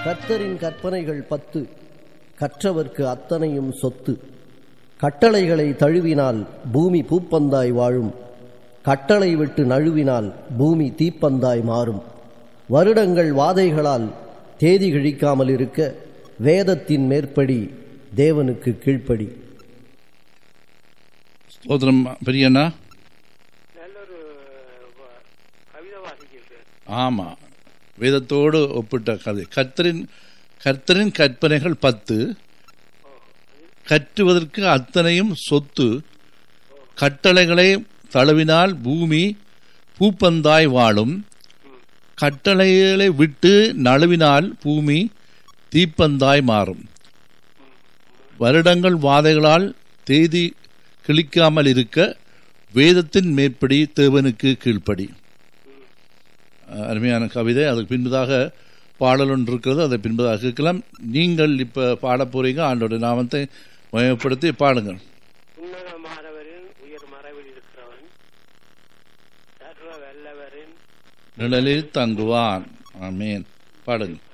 கர்த்தரின் கற்பனைகள் பத்து கற்றவர்க்கு அத்தனையும் சொத்து கட்டளைகளை தழுவினால் பூமி பூப்பந்தாய் வாழும் கட்டளை விட்டு நழுவினால் பூமி தீப்பந்தாய் மாறும் வருடங்கள் வாதைகளால் தேதி கிழிக்காமல் இருக்க வேதத்தின் மேற்படி தேவனுக்கு கீழ்ப்படி ஸ்தோத்திரம் பெரியண்ணா நல்லொரு வ- கவிதை வாசிச்சிருக்கேன் ஆமா வேதத்தோடு ஒப்பிட்ட கதை கர்த்தரின் கர்த்தரின் கற்பனைகள் பத்து கற்றுவதற்கு அத்தனையும் சொத்து கட்டளைகளை தழுவினால் பூமி பூப்பந்தாய் வாழும் கட்டளைகளை விட்டு நழுவினால் பூமி தீப்பந்தாய் மாறும் வருடங்கள் வாதைகளால் தேதி கிழிக்காமல் இருக்க வேதத்தின் மேற்படி தேவனுக்கு கீழ்ப்படி அஹ் அருமையான கவிதை அதுக்கு பின்பதாக பாடல் ஒன்று இருக்கிறது அதை பின்பதாக கேட்கலாம் நீங்கள் இப்போ பாடப் போறீங்க ஆண்டோட நாமத்தை மயப்படுத்தி பாடுங்கள் உன்னதமானவரின் உயர் மறைவில் இருக்கிறவன் சர்வ வல்லவரின் நிழலில் தங்குவான் ஆமேன் பாடுங்கள்